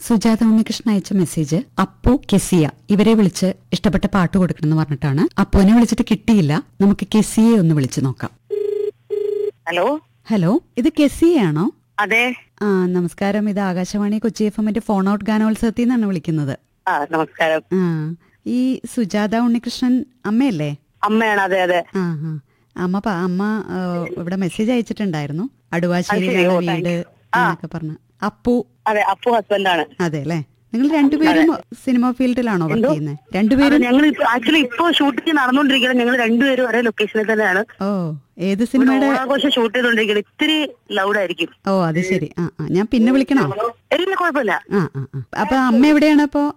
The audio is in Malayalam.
സുജാത ഉണ്ണികൃഷ്ണൻ അയച്ച മെസ്സേജ് അപ്പു കെസിയ ഇവരെ വിളിച്ച് ഇഷ്ടപ്പെട്ട പാട്ട് കൊടുക്കണം എന്ന് പറഞ്ഞിട്ടാണ് അപ്പുവിനെ വിളിച്ചിട്ട് കിട്ടിയില്ല നമുക്ക് കെസിയെ ഒന്ന് വിളിച്ചു നോക്കാം ഹലോ ഹലോ ഇത് കെസിയാണോ അതെ ആ നമസ്കാരം ഇത് ആകാശവാണി കൊച്ചി എഫ് എമ്മിന്റെ ഫോൺ ഔട്ട് ഗാനോത്സവത്തിൽ നിന്നാണ് വിളിക്കുന്നത് ആ നമസ്കാരം ആ ഈ സുജാത ഉണ്ണികൃഷ്ണൻ അമ്മയല്ലേ അമ്മയാണ് അതെ അതെ ആ ആ അമ്മ പ- അമ്മ ആ, ഇവിടെ മെസ്സേജ് അയച്ചിട്ടുണ്ടായിരുന്നു അത് ശരി. അടുവാശ്ശേരിയിലാണ് ഓ, വീട് thank you. ആ. എന്നൊക്കെ പറഞ്ഞു അപ്പു അതെ അപ്പു ഹസ്ബൻഡാണ് അതെ അല്ലേ നിങ്ങൾ രണ്ടുപേരും സിനിമ ഫീൽഡിലാണോ വർക്ക് ചെയ്യുന്നത് രണ്ടുപേരും ഞങ്ങൾ ആക്ച്വലി ഇപ്പൊ ഷൂട്ടിംഗ് നടന്നുകൊണ്ടിരിക്കുന്നത് ഞങ്ങൾ രണ്ടുപേരും ഒരേ ലൊക്കേഷനിൽ തന്നെയാണ് ഓ ഏത് സിനിമയുടെ ഓണാഘോഷം ഷൂട്ട് ചെയ്തോണ്ടിരിക്കുന്നത് ഇത്തിരി ലൗഡ് ആയിരിക്കും ഓ അത് ശരി ആ ആ ഞാൻ പിന്നെ വിളിക്കണോ ഇല്ല കുഴപ്പമില്ല ആ ആ ആ. അപ്പൊ അമ്മ എവിടെയാണ് അപ്പോ